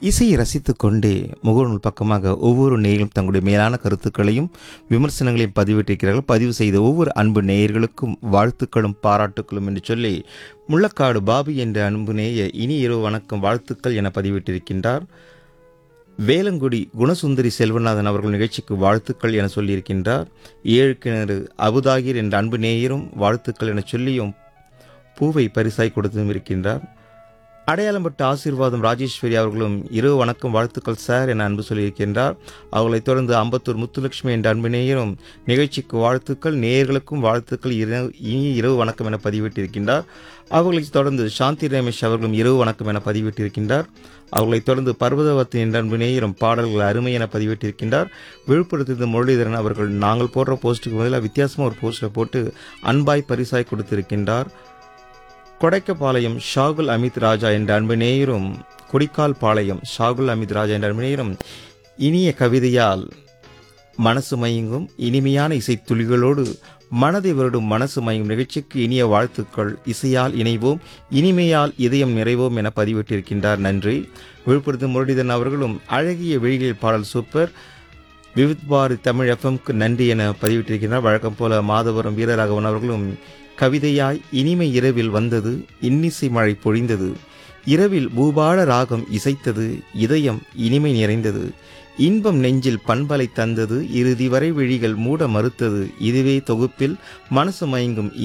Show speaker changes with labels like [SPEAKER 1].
[SPEAKER 1] இசையை ரசித்துக் கொண்டே முகநூல் பக்கமாக ஒவ்வொரு நேயர்களும் தங்களுடைய மேலான கருத்துக்களையும் விமர்சனங்களையும் பதிவிட்டிருக்கிறார்கள் பதிவு செய்த ஒவ்வொரு அன்பு நேயர்களுக்கும் வாழ்த்துக்களும் பாராட்டுக்களும் என்று சொல்லி முள்ளக்காடு பாபு என்ற அன்பு நேய இனி இரவு வணக்கம் வாழ்த்துக்கள் என பதிவிட்டிருக்கின்றார் வேலங்குடி குணசுந்தரி செல்வநாதன் அவர்கள் நிகழ்ச்சிக்கு வாழ்த்துக்கள் என சொல்லியிருக்கின்றார் ஏழு கிணறு அபுதாகிர் என்ற அன்பு நேயரும் வாழ்த்துக்கள் என சொல்லியும் பூவை பரிசாய் கொடுத்தும் இருக்கின்றார் அடையாளம்பட்ட ஆசீர்வாதம் ராஜேஸ்வரி அவர்களும் இரவு வணக்கம் வாழ்த்துக்கள் சார் என அன்பு சொல்லியிருக்கின்றார் அவர்களைத் தொடர்ந்து அம்பத்தூர் முத்துலட்சுமி என்ற அன்பு நேயரும் நிகழ்ச்சிக்கு வாழ்த்துக்கள் நேயர்களுக்கும் வாழ்த்துக்கள் இரவு இனி இரவு வணக்கம் என பதிவிட்டிருக்கின்றார் அவர்களைத் தொடர்ந்து சாந்தி ரமேஷ் அவர்களும் இரவு வணக்கம் என பதிவிட்டிருக்கின்றார் அவர்களைத் தொடர்ந்து பர்வதவத்தி என்ற அன்பு நேயரும் பாடல்கள் அருமை என பதிவிட்டிருக்கின்றார் விழுப்புரத்திலிருந்து முரளிதரன் அவர்கள் நாங்கள் போடுற போஸ்ட்டுக்கு பதிலாக வித்தியாசமாக ஒரு போஸ்டரை போட்டு அன்பாய் பரிசாய் கொடுத்திருக்கின்றார் கொடைக்கப்பாளையம் ஷாகுல் அமித் ராஜா என்ற அன்பு நேயரும் கொடிக்கால் பாளையம் ஷாகுல் அமித் ராஜா என்ற அன்பு நேயரும் இனிய கவிதையால் மனசு மயங்கும் இனிமையான இசைத்துளிகளோடு மனதை வருடும் மனசு மயங்கும் நிகழ்ச்சிக்கு இனிய வாழ்த்துக்கள் இசையால் இணைவோம் இனிமையால் இதயம் நிறைவோம் என பதிவிட்டிருக்கின்றார் நன்றி விழுப்புரத்து முரளிதரன் அவர்களும் அழகிய விழிகளில் பாடல் சூப்பர் விவித் பாரதி தமிழ் எஃப்எம்க்கு நன்றி என பதிவிட்டிருக்கிறார் வழக்கம் போல மாதவரம் வீரராகவன் அவர்களும் கவிதையாய் இனிமை இரவில் வந்தது இன்னிசை மழை பொழிந்தது இரவில் பூபால ராகம் இசைத்தது இதயம் இனிமை நிறைந்தது இன்பம் நெஞ்சில் பண்பலை தந்தது இறுதி வரை விழிகள் மூட மறுத்தது இதுவே தொகுப்பில் மனசு மயங்கும்